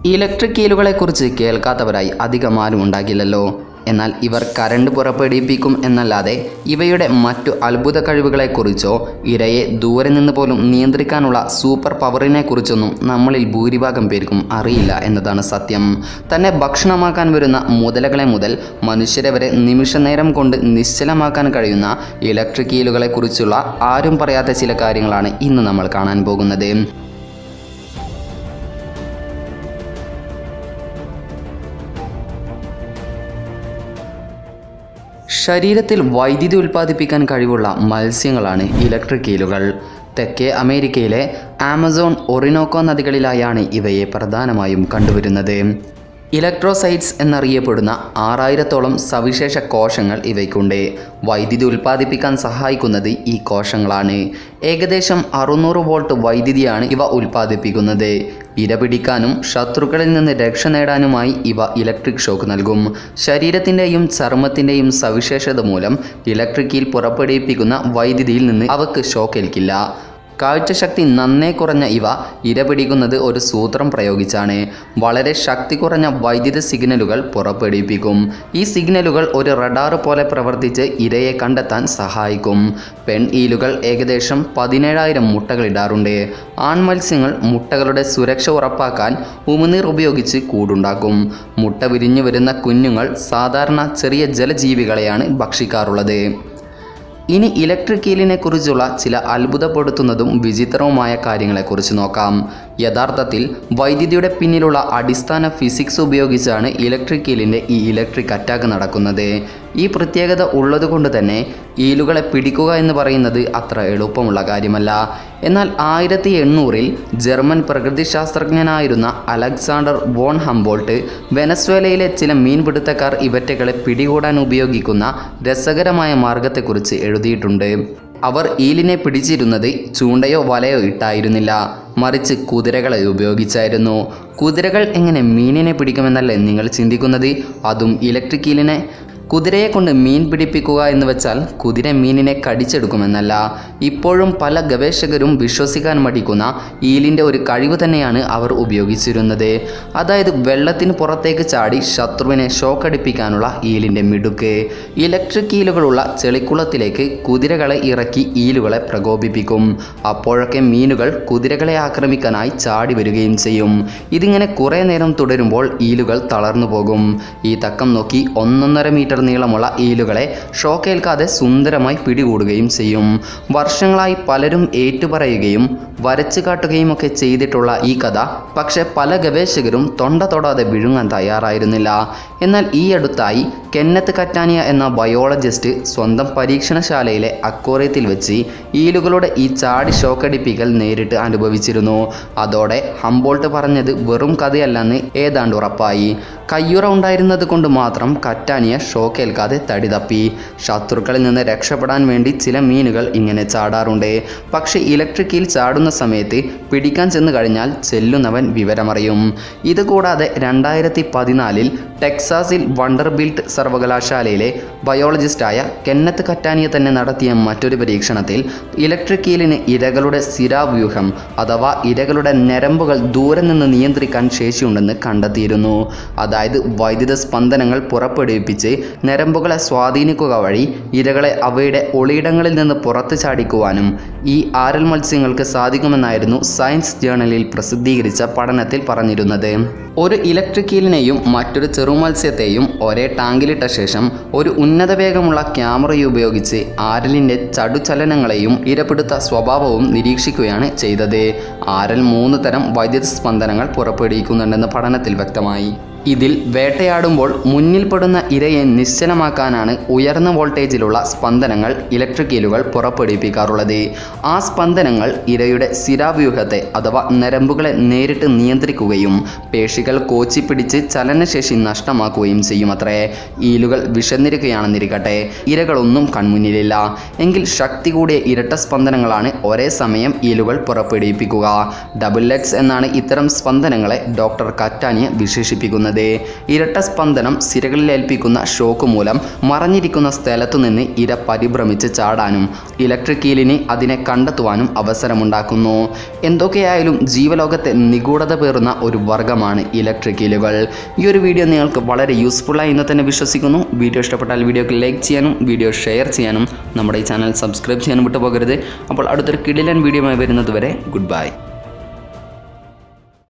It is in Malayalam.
ഇലക്ട്രിക് ഈലുകളെക്കുറിച്ച് കേൾക്കാത്തവരായി അധികം ആരും ഉണ്ടാകില്ലല്ലോ എന്നാൽ ഇവർ കരണ്ട് പുറപ്പെടുവിപ്പിക്കും എന്നല്ലാതെ ഇവയുടെ മറ്റു അത്ഭുത കഴിവുകളെക്കുറിച്ചോ ഇരയെ ദൂരെ നിന്ന് പോലും നിയന്ത്രിക്കാനുള്ള സൂപ്പർ പവറിനെക്കുറിച്ചൊന്നും നമ്മളിൽ ഭൂരിഭാഗം പേർക്കും അറിയില്ല എന്നതാണ് സത്യം തന്നെ ഭക്ഷണമാക്കാൻ വരുന്ന മുതലകളെ മുതൽ മനുഷ്യരെ വരെ നിമിഷനേരം കൊണ്ട് നിശ്ചലമാക്കാൻ കഴിയുന്ന ഇലക്ട്രിക് ഈലുകളെക്കുറിച്ചുള്ള ആരും പറയാത്ത ചില കാര്യങ്ങളാണ് ഇന്ന് നമ്മൾ കാണാൻ പോകുന്നത് ശരീരത്തിൽ വൈദ്യുതി ഉൽപ്പാദിപ്പിക്കാൻ കഴിവുള്ള മത്സ്യങ്ങളാണ് ഇലക്ട്രിക് ഈലുകൾ തെക്കേ അമേരിക്കയിലെ ആമസോൺ ഒറിനോക്കോ നദികളിലായാണ് ഇവയെ പ്രധാനമായും കണ്ടുവരുന്നത് ഇലക്ട്രോസൈറ്റ്സ് എന്നറിയപ്പെടുന്ന ആറായിരത്തോളം സവിശേഷ കോശങ്ങൾ ഇവയ്ക്കുണ്ട് വൈദ്യുതി ഉൽപ്പാദിപ്പിക്കാൻ സഹായിക്കുന്നത് ഈ കോശങ്ങളാണ് ഏകദേശം അറുന്നൂറ് വോൾട്ട് വൈദ്യുതിയാണ് ഇവ ഉൽപ്പാദിപ്പിക്കുന്നത് ഇര പിടിക്കാനും ശത്രുക്കളിൽ നിന്ന് രക്ഷ നേടാനുമായി ഇവ ഇലക്ട്രിക് ഷോക്ക് നൽകും ശരീരത്തിൻ്റെയും ചർമ്മത്തിൻ്റെയും സവിശേഷത മൂലം ഇലക്ട്രിക്കിൽ പുറപ്പെടുവിപ്പിക്കുന്ന വൈദ്യുതിയിൽ നിന്ന് അവക്ക് ഷോക്കേൽക്കില്ല കാഴ്ചശക്തി നന്നേ കുറഞ്ഞ ഇവ ഇരപിടിക്കുന്നത് ഒരു സൂത്രം പ്രയോഗിച്ചാണ് വളരെ ശക്തി കുറഞ്ഞ വൈദ്യുത സിഗ്നലുകൾ പുറപ്പെടുവിപ്പിക്കും ഈ സിഗ്നലുകൾ ഒരു റഡാർ പോലെ പ്രവർത്തിച്ച് ഇരയെ കണ്ടെത്താൻ സഹായിക്കും പെൺ ഈലുകൾ ഏകദേശം പതിനേഴായിരം മുട്ടകൾ ഇടാറുണ്ട് ആൺമത്സ്യങ്ങൾ മുട്ടകളുടെ സുരക്ഷ ഉറപ്പാക്കാൻ ഉമിനീർ ഉപയോഗിച്ച് കൂടുണ്ടാക്കും മുട്ട വിരിഞ്ഞു വരുന്ന കുഞ്ഞുങ്ങൾ സാധാരണ ചെറിയ ജലജീവികളെയാണ് ഭക്ഷിക്കാറുള്ളത് ഇനി ഇലക്ട്രിക് ഈലിനെ കുറിച്ചുള്ള ചില അത്ഭുതപ്പെടുത്തുന്നതും വിചിത്രവുമായ കാര്യങ്ങളെക്കുറിച്ച് നോക്കാം യഥാർത്ഥത്തിൽ വൈദ്യുതിയുടെ പിന്നിലുള്ള അടിസ്ഥാന ഫിസിക്സ് ഉപയോഗിച്ചാണ് ഇലക്ട്രിക് ഈലിൻ്റെ ഈ ഇലക്ട്രിക് അറ്റാക്ക് നടക്കുന്നത് ഈ പ്രത്യേകത ഉള്ളതുകൊണ്ട് തന്നെ ഈലുകളെ പിടിക്കുക എന്ന് പറയുന്നത് അത്ര എളുപ്പമുള്ള കാര്യമല്ല എന്നാൽ ആയിരത്തി എണ്ണൂറിൽ ജർമ്മൻ പ്രകൃതിശാസ്ത്രജ്ഞനായിരുന്ന അലക്സാണ്ടർ വോൺ ഹംബോൾട്ട് വെനസ്വേലയിലെ ചില മീൻപിടുത്തക്കാർ ഇവറ്റകളെ പിടികൂടാൻ ഉപയോഗിക്കുന്ന രസകരമായ മാർഗത്തെക്കുറിച്ച് എഴുതിയിട്ടുണ്ട് അവർ ഈലിനെ പിടിച്ചിരുന്നത് ചൂണ്ടയോ വലയോ ഇട്ടായിരുന്നില്ല മറിച്ച് കുതിരകളെ ഉപയോഗിച്ചായിരുന്നു കുതിരകൾ എങ്ങനെ മീനിനെ പിടിക്കുമെന്നല്ലേ നിങ്ങൾ ചിന്തിക്കുന്നത് അതും ഇലക്ട്രിക് ഈലിനെ കുതിരയെ കൊണ്ട് മീൻ പിടിപ്പിക്കുക എന്ന് വെച്ചാൽ കുതിര മീനിനെ കടിച്ചെടുക്കുമെന്നല്ല ഇപ്പോഴും പല ഗവേഷകരും വിശ്വസിക്കാൻ മടിക്കുന്ന ഈലിൻ്റെ ഒരു കഴിവ് തന്നെയാണ് അവർ ഉപയോഗിച്ചിരുന്നത് അതായത് വെള്ളത്തിന് പുറത്തേക്ക് ചാടി ശത്രുവിനെ ഷോക്കടിപ്പിക്കാനുള്ള ഈലിൻ്റെ മിടുക്ക് ഇലക്ട്രിക് ഈലുകളുള്ള ചെളിക്കുളത്തിലേക്ക് കുതിരകളെ ഇറക്കി ഈലുകളെ പ്രകോപിപ്പിക്കും അപ്പോഴൊക്കെ മീനുകൾ കുതിരകളെ ആക്രമിക്കാനായി ചാടി വരികയും ചെയ്യും ഇതിങ്ങനെ കുറേ നേരം തുടരുമ്പോൾ ഈലുകൾ തളർന്നു പോകും ഈ തക്കം നോക്കി ഒന്നൊന്നര മീറ്റർ നീളമുള്ള ഈലുകളെ ഷോക്കേൽക്കാതെ സുന്ദരമായി പിടികൂടുകയും ചെയ്യും വർഷങ്ങളായി പലരും ഏറ്റുപറയുകയും വരച്ചു കാട്ടുകയും ഒക്കെ ചെയ്തിട്ടുള്ള ഈ കഥ പക്ഷെ പല ഗവേഷകരും തൊണ്ട തൊടാതെ വിഴുങ്ങാൻ തയ്യാറായിരുന്നില്ല എന്നാൽ ഈ അടുത്തായി കെന്നത്ത് കറ്റാനിയ എന്ന ബയോളജിസ്റ്റ് സ്വന്തം പരീക്ഷണശാലയിലെ അക്വോറിയത്തിൽ വെച്ച് ഈലുകളുടെ ഈ ചാടി ഷോക്കടിപ്പിക്കൽ നേരിട്ട് അനുഭവിച്ചിരുന്നു അതോടെ ഹംബോൾട്ട് പറഞ്ഞത് വെറും കഥയല്ലെന്ന് ഏതാണ്ട് ഉറപ്പായി കയ്യുറ ഉണ്ടായിരുന്നത് കൊണ്ട് മാത്രം കറ്റാനിയ ഷോക്കേൽക്കാതെ തടി തപ്പി ശത്രുക്കളിൽ നിന്ന് രക്ഷപ്പെടാൻ വേണ്ടി ചില മീനുകൾ ഇങ്ങനെ ചാടാറുണ്ട് പക്ഷേ ഇലക്ട്രിക്കിൽ ചാടുന്ന സമയത്ത് പിടിക്കാൻ ചെന്ന് കഴിഞ്ഞാൽ ചെല്ലുന്നവൻ വിവരമറിയും ഇതുകൂടാതെ രണ്ടായിരത്തി പതിനാലിൽ ടെക്സാസിൽ വണ്ടർബിൽറ്റ് സർവകലാശാലയിലെ ബയോളജിസ്റ്റായ കെന്നത്ത് കറ്റാനിയ തന്നെ നടത്തിയ മറ്റൊരു പരീക്ഷണത്തിൽ ഇലക്ട്രിക് ഈലിന് ഇരകളുടെ സിരാവ്യൂഹം അഥവാ ഇരകളുടെ ഞരമ്പുകൾ ദൂരെ നിന്ന് നിയന്ത്രിക്കാൻ ശേഷിയുണ്ടെന്ന് കണ്ടെത്തിയിരുന്നു അതായത് വൈദ്യുത സ്പന്ദനങ്ങൾ പുറപ്പെടുവിപ്പിച്ച് ഞരമ്പുകളെ സ്വാധീനിക്കുക വഴി ഇരകളെ അവയുടെ ഒളിയിടങ്ങളിൽ നിന്ന് പുറത്തു ചാടിക്കുവാനും ഈ ആരൽ മത്സ്യങ്ങൾക്ക് സാധിക്കുമെന്നായിരുന്നു സയൻസ് ജേണലിൽ പ്രസിദ്ധീകരിച്ച പഠനത്തിൽ പറഞ്ഞിരുന്നത് ഒരു ഇലക്ട്രിക് ഈലിനെയും മറ്റൊരു ചെറുമത്സ്യത്തെയും ഒരേ ടാങ്കിലിട്ട ശേഷം ഒരു ഉന്നത വേഗമുള്ള ക്യാമറ ഉപയോഗിച്ച് ആരലിൻ്റെ ചടുചലനങ്ങളെയും ഇരപിടുത്ത സ്വഭാവവും നിരീക്ഷിക്കുകയാണ് ചെയ്തത് ആരൽ മൂന്ന് തരം വൈദ്യുത സ്പന്ദനങ്ങൾ പുറപ്പെടുവിക്കുന്നുണ്ടെന്ന് പഠനത്തിൽ വ്യക്തമായി ഇതിൽ വേട്ടയാടുമ്പോൾ മുന്നിൽപ്പെടുന്ന ഇരയെ നിശ്ചലമാക്കാനാണ് ഉയർന്ന വോൾട്ടേജിലുള്ള സ്പന്ദനങ്ങൾ ഇലക്ട്രിക് ഈലുകൾ പുറപ്പെടുവിപ്പിക്കാറുള്ളത് ആ സ്പന്ദനങ്ങൾ ഇരയുടെ സിരാവ്യൂഹത്തെ അഥവാ നരമ്പുകളെ നേരിട്ട് നിയന്ത്രിക്കുകയും പേശികൾ കോച്ചിപ്പിടിച്ച് ചലനശേഷി നഷ്ടമാക്കുകയും ചെയ്യുമത്രേ ഈലുകൾ വിശന്നിരിക്കുകയാണെന്നിരിക്കട്ടെ ഇരകളൊന്നും കൺമുന്നിലില്ല എങ്കിൽ ശക്തി കൂടിയ ഇരട്ട സ്പന്ദനങ്ങളാണ് ഒരേ സമയം ഈലുകൾ പുറപ്പെടുവിപ്പിക്കുക ഡബിൾ ലെഗ്സ് എന്നാണ് ഇത്തരം സ്പന്ദനങ്ങളെ ഡോക്ടർ കറ്റാനിയ വിശേഷിപ്പിക്കുന്നത് സംഭവിക്കുന്നത് ഇരട്ട സ്പന്ദനം സിരകളിൽ ഏൽപ്പിക്കുന്ന ഷോക്ക് മൂലം മറഞ്ഞിരിക്കുന്ന സ്ഥലത്തു നിന്ന് ഇര പരിഭ്രമിച്ച് ചാടാനും ഇലക്ട്രിക് ഈലിന് അതിനെ കണ്ടെത്തുവാനും അവസരമുണ്ടാക്കുന്നു എന്തൊക്കെയായാലും ജീവലോകത്തെ നിഗൂഢത പേറുന്ന ഒരു വർഗമാണ് ഇലക്ട്രിക് ഈലുകൾ ഈ ഒരു വീഡിയോ നിങ്ങൾക്ക് വളരെ യൂസ്ഫുള്ളായി എന്ന് തന്നെ വിശ്വസിക്കുന്നു വീഡിയോ ഇഷ്ടപ്പെട്ടാൽ വീഡിയോക്ക് ലൈക്ക് ചെയ്യാനും വീഡിയോ ഷെയർ ചെയ്യാനും നമ്മുടെ ഈ ചാനൽ സബ്സ്ക്രൈബ് ചെയ്യാനും വിട്ടുപോകരുത് അപ്പോൾ അടുത്തൊരു കിടിലൻ വീഡിയോയുമായി വരുന്നത് വരെ ഗുഡ് ബൈ